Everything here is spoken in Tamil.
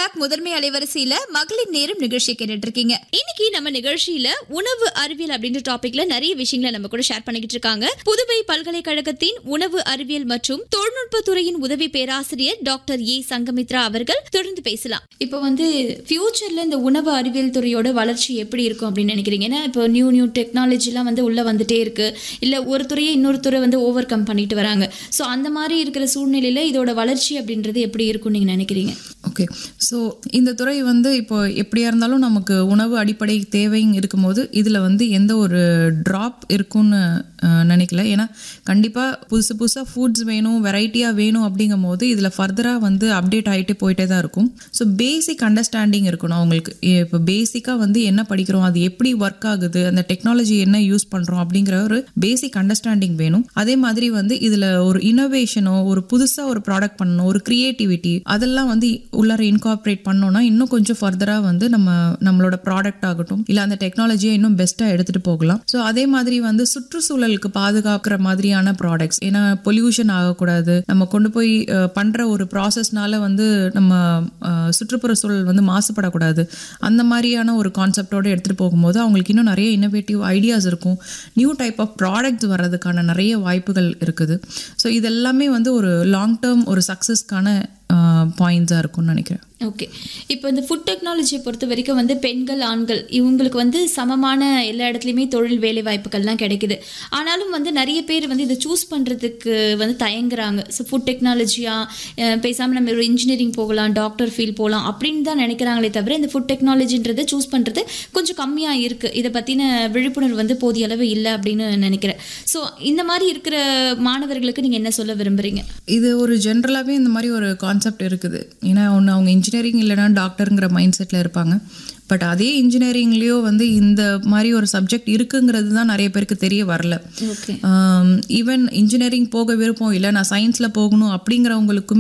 பேக் முதன்மை அலைவரிசையில மகளிர் நேரம் நிகழ்ச்சி கேட்டுட்டு இருக்கீங்க இன்னைக்கு நம்ம நிகழ்ச்சியில உணவு அறிவியல் அப்படின்ற டாபிக்ல நிறைய விஷயங்களை நம்ம கூட ஷேர் பண்ணிக்கிட்டு இருக்காங்க புதுவை பல்கலைக்கழகத்தின் உணவு அறிவியல் மற்றும் தொழில்நுட்ப துறையின் உதவி பேராசிரியர் டாக்டர் ஏ சங்கமித்ரா அவர்கள் தொடர்ந்து பேசலாம் இப்போ வந்து ஃபியூச்சர்ல இந்த உணவு அறிவியல் துறையோட வளர்ச்சி எப்படி இருக்கும் அப்படின்னு நினைக்கிறீங்க ஏன்னா இப்போ நியூ நியூ டெக்னாலஜிலாம் வந்து உள்ள வந்துட்டே இருக்கு இல்ல ஒரு துறையை இன்னொரு துறை வந்து ஓவர் கம் பண்ணிட்டு வராங்க ஸோ அந்த மாதிரி இருக்கிற சூழ்நிலையில இதோட வளர்ச்சி அப்படின்றது எப்படி இருக்கும்னு நீங்க நினைக்கிறீங்க ஓகே ஸோ இந்த துறை வந்து இப்போ எப்படியா இருந்தாலும் நமக்கு உணவு அடிப்படை தேவைங்க இருக்கும்போது இதில் வந்து எந்த ஒரு ட்ராப் இருக்கும்னு அஹ், நினைக்கல ஏன்னா கண்டிப்பாக புதுசு புதுசாக ஃபுட்ஸ் வேணும் வெரைட்டியாக வேணும் அப்படிங்கும் போது இதில் ஃபர்தராக வந்து அப்டேட் ஆகிட்டே போயிட்டே தான் இருக்கும் ஸோ பேசிக் அண்டர்ஸ்டாண்டிங் இருக்கணும் அவங்களுக்கு இப்போ பேசிக்காக வந்து என்ன படிக்கிறோம் அது எப்படி ஒர்க் ஆகுது அந்த டெக்னாலஜி என்ன யூஸ் பண்ணுறோம் அப்படிங்கிற ஒரு பேசிக் அண்டர்ஸ்டாண்டிங் வேணும் அதே மாதிரி வந்து இதில் ஒரு இனோவேஷனோ ஒரு புதுசாக ஒரு ப்ராடக்ட் பண்ணணும் ஒரு கிரியேட்டிவிட்டி அதெல்லாம் வந்து உள்ளார இன்கார்பரேட் பண்ணோம்னா இன்னும் கொஞ்சம் ஃபர்தராக வந்து நம்ம நம்மளோட ப்ராடக்ட் ஆகட்டும் இல்லை அந்த டெக்னாலஜியை இன்னும் பெஸ்ட்டாக எடுத்துகிட்டு போகலாம் ஸோ அதே மாதிரி வந்து சுற்றுச்சூழலுக்கு பாதுகாக்கிற மாதிரியான ப்ராடக்ட்ஸ் ஏன்னா பொல்யூஷன் ஆகக்கூடாது நம்ம கொண்டு போய் அஹ், பண்ற ஒரு ப்ராசஸ்னால வந்து நம்ம அஹ், சுற்றுப்புற சூழல் வந்து மாசுபடக்கூடாது அந்த மாதிரியான ஒரு கான்செப்டோட எடுத்துகிட்டு போகும்போது அவங்களுக்கு இன்னும் நிறைய இன்னோவேட்டிவ் ஐடியாஸ் இருக்கும் நியூ டைப் ஆஃப் ப்ராடக்ட்ஸ் வர்றதுக்கான நிறைய வாய்ப்புகள் இருக்குது ஸோ இதெல்லாமே வந்து ஒரு லாங் டேர்ம் ஒரு சக்ஸஸ்க்கான பாயிண்ட்ஸாக இருக்கும்னு நினைக்கிறேன் ஓகே இப்போ இந்த ஃபுட் டெக்னாலஜியை பொறுத்த வரைக்கும் வந்து பெண்கள் ஆண்கள் இவங்களுக்கு வந்து சமமான எல்லா இடத்துலையுமே தொழில் வேலை வாய்ப்புகள்லாம் கிடைக்குது ஆனாலும் வந்து நிறைய பேர் வந்து இதை சூஸ் பண்ணுறதுக்கு வந்து தயங்குறாங்க ஸோ ஃபுட் டெக்னாலஜியாக பேசாமல் நம்ம ஒரு இன்ஜினியரிங் போகலாம் டாக்டர் ஃபீல்ட் போகலாம் அப்படின்னு தான் நினைக்கிறாங்களே தவிர இந்த ஃபுட் டெக்னாலஜின்றதை சூஸ் பண்ணுறது கொஞ்சம் கம்மியாக இருக்குது இதை பற்றின விழிப்புணர்வு வந்து போதிய அளவு இல்லை அப்படின்னு நினைக்கிறேன் ஸோ இந்த மாதிரி இருக்கிற மாணவர்களுக்கு நீங்கள் என்ன சொல்ல விரும்புகிறீங்க இது ஒரு ஜென்ரலாகவே இந்த மாதிரி ஒரு கான்செப்ட் இருக்குது ஏன்னா ஒன்று அவங்க இன்ஜினியரிங் இல்லைன்னா டாக்டருங்கிற மைண்ட் செட்டில் இருப்பாங்க பட் அதே இன்ஜினியரிங்லேயோ வந்து இந்த மாதிரி ஒரு சப்ஜெக்ட் இருக்குங்கிறது தான் நிறைய பேருக்கு தெரிய வரல ஓகே ஈவன் இன்ஜினியரிங் போக விருப்பம் இல்லை நான் சயின்ஸில் போகணும் அப்படிங்கிறவங்களுக்குமே